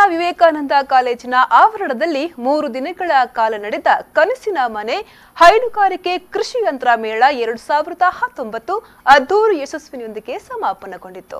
ವಿವೇಕಾನಂದ ಕಾಲೇಜಿನ ಆವರಣದಲ್ಲಿ ಮೂರು ದಿನಗಳ ಕಾಲ ನಡೆದ ಕನಸಿನ ಮನೆ ಹೈನುಗಾರಿಕೆ ಕೃಷಿ ಯಂತ್ರ ಮೇಳ ಎರಡು ಸಾವಿರದ ಹತ್ತೊಂಬತ್ತು ಅದ್ದೂರು ಯಶಸ್ವಿನಿಯೊಂದಿಗೆ ಸಮಾಪನಗೊಂಡಿತು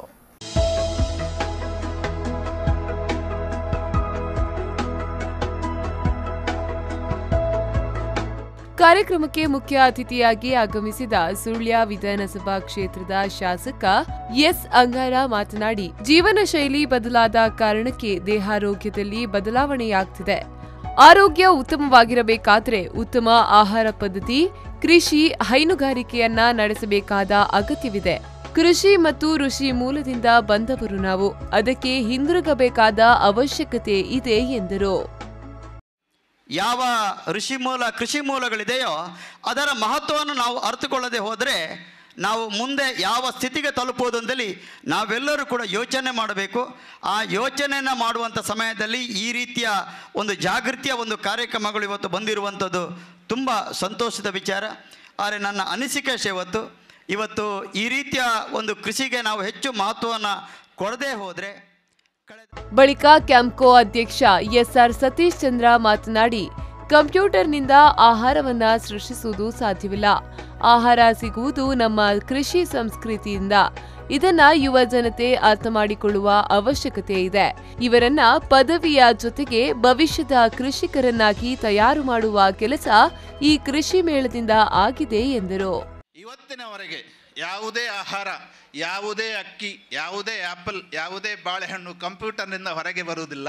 ಕಾರ್ಯಕ್ರಮಕ್ಕೆ ಮುಖ್ಯ ಅತಿಥಿಯಾಗಿ ಆಗಮಿಸಿದ ಸುಳ್ಯ ವಿಧಾನಸಭಾ ಕ್ಷೇತ್ರದ ಶಾಸಕ ಎಸ್ ಅಂಗಾರ ಮಾತನಾಡಿ ಜೀವನ ಶೈಲಿ ಬದಲಾದ ಕಾರಣಕ್ಕೆ ದೇಹಾರೋಗ್ಯದಲ್ಲಿ ಬದಲಾವಣೆಯಾಗ್ತಿದೆ ಆರೋಗ್ಯ ಉತ್ತಮವಾಗಿರಬೇಕಾದ್ರೆ ಉತ್ತಮ ಆಹಾರ ಪದ್ಧತಿ ಕೃಷಿ ಹೈನುಗಾರಿಕೆಯನ್ನ ನಡೆಸಬೇಕಾದ ಅಗತ್ಯವಿದೆ ಕೃಷಿ ಮತ್ತು ಋಷಿ ಮೂಲದಿಂದ ಬಂದವರು ನಾವು ಅದಕ್ಕೆ ಹಿಂದಿರುಗಬೇಕಾದ ಅವಶ್ಯಕತೆ ಇದೆ ಎಂದರು ಯಾವ ಋಷಿ ಮೂಲ ಕೃಷಿ ಮೂಲಗಳಿದೆಯೋ ಅದರ ಮಹತ್ವವನ್ನು ನಾವು ಅರ್ಥಕೊಳ್ಳದೆ ಹೋದರೆ ನಾವು ಮುಂದೆ ಯಾವ ಸ್ಥಿತಿಗೆ ತಲುಪುವುದು ಅಂತೇಳಿ ನಾವೆಲ್ಲರೂ ಕೂಡ ಯೋಚನೆ ಮಾಡಬೇಕು ಆ ಯೋಚನೆಯನ್ನು ಮಾಡುವಂಥ ಸಮಯದಲ್ಲಿ ಈ ರೀತಿಯ ಒಂದು ಜಾಗೃತಿಯ ಒಂದು ಕಾರ್ಯಕ್ರಮಗಳು ಇವತ್ತು ಬಂದಿರುವಂಥದ್ದು ತುಂಬ ಸಂತೋಷದ ವಿಚಾರ ಆದರೆ ನನ್ನ ಅನಿಸಿಕೆ ಇವತ್ತು ಇವತ್ತು ಈ ರೀತಿಯ ಒಂದು ಕೃಷಿಗೆ ನಾವು ಹೆಚ್ಚು ಮಹತ್ವವನ್ನು ಕೊಡದೇ ಹೋದರೆ ಕಳೆದ ಬಳಿಕ ಕ್ಯಾಂಪ್ಕೋ ಅಧ್ಯಕ್ಷ ಎಸ್ಆರ್ ಸತೀಶ್ ಚಂದ್ರ ಮಾತನಾಡಿ ಕಂಪ್ಯೂಟರ್ನಿಂದ ಆಹಾರವನ್ನ ಸೃಷ್ಟಿಸುವುದು ಸಾಧ್ಯವಿಲ್ಲ ಆಹಾರ ಸಿಗುವುದು ನಮ್ಮ ಕೃಷಿ ಸಂಸ್ಕೃತಿಯಿಂದ ಇದನ್ನ ಯುವ ಜನತೆ ಅರ್ಥ ಮಾಡಿಕೊಳ್ಳುವ ಅವಶ್ಯಕತೆ ಇದೆ ಇವರನ್ನ ಪದವಿಯ ಜೊತೆಗೆ ಭವಿಷ್ಯದ ಕೃಷಿಕರನ್ನಾಗಿ ತಯಾರು ಮಾಡುವ ಕೆಲಸ ಈ ಕೃಷಿ ಮೇಳದಿಂದ ಆಗಿದೆ ಎಂದರು ಇವತ್ತಿನವರೆಗೆ ಯಾವುದೇ ಆಹಾರ ಯಾವುದೇ ಅಕ್ಕಿ ಯಾವುದೇ ಆಪಲ್ ಯಾವುದೇ ಬಾಳೆಹಣ್ಣು ಕಂಪ್ಯೂಟರ್ನಿಂದ ಹೊರಗೆ ಬರುವುದಿಲ್ಲ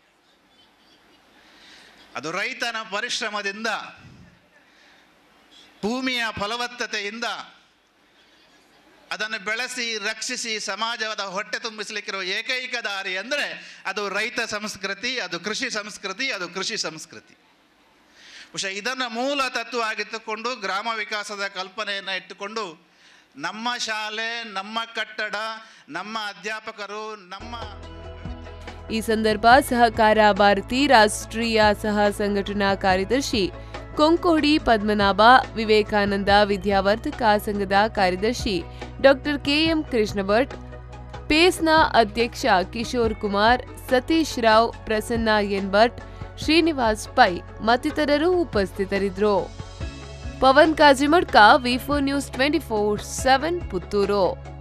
ಅದು ರೈತನ ಪರಿಶ್ರಮದಿಂದ ಭೂಮಿಯ ಫಲವತ್ತತೆಯಿಂದ ಅದನ್ನು ಬೆಳೆಸಿ ರಕ್ಷಿಸಿ ಸಮಾಜದ ಹೊಟ್ಟೆ ತುಂಬಿಸಲಿಕ್ಕಿರುವ ಏಕೈಕ ದಾರಿ ಅಂದರೆ ಅದು ರೈತ ಸಂಸ್ಕೃತಿ ಅದು ಕೃಷಿ ಸಂಸ್ಕೃತಿ ಅದು ಕೃಷಿ ಸಂಸ್ಕೃತಿ ಬಹುಶಃ ಇದನ್ನು ಮೂಲ ತತ್ವ ಆಗಿಟ್ಟುಕೊಂಡು ಗ್ರಾಮ ವಿಕಾಸದ ಕಲ್ಪನೆಯನ್ನು ಇಟ್ಟುಕೊಂಡು ನಮ್ಮ ಶಾಲೆ ನಮ್ಮ ಕಟ್ಟಡ ನಮ್ಮ ಅಧ್ಯಾಪಕರು ನಮ್ಮ ಈ ಸಂದರ್ಭ ಸಹಕಾರ ಭಾರತಿ ರಾಷ್ಟ್ರೀಯ ಸಹ ಸಂಘಟನಾ ಕಾರ್ಯದರ್ಶಿ ಕೊಂಕೋಡಿ ಪದ್ಮನಾಭ ವಿವೇಕಾನಂದ ವಿದ್ಯಾವರ್ಧಕ ಸಂಘದ ಕಾರ್ಯದರ್ಶಿ ಡಾಕ್ಟರ್ ಕೆಎಂ ಕೃಷ್ಣಭಟ್ ಪೇಸ್ನ ಅಧ್ಯಕ್ಷ ಕಿಶೋರ್ ಕುಮಾರ್ ಸತೀಶ್ ರಾವ್ ಪ್ರಸನ್ನ ಎನ್ ಭಟ್ ಶ್ರೀನಿವಾಸ್ ಪೈ ಮತ್ತಿತರರು ಉಪಸ್ಥಿತರಿದ್ದರು Pavan Kajimadka V four news twenty four seven Puttur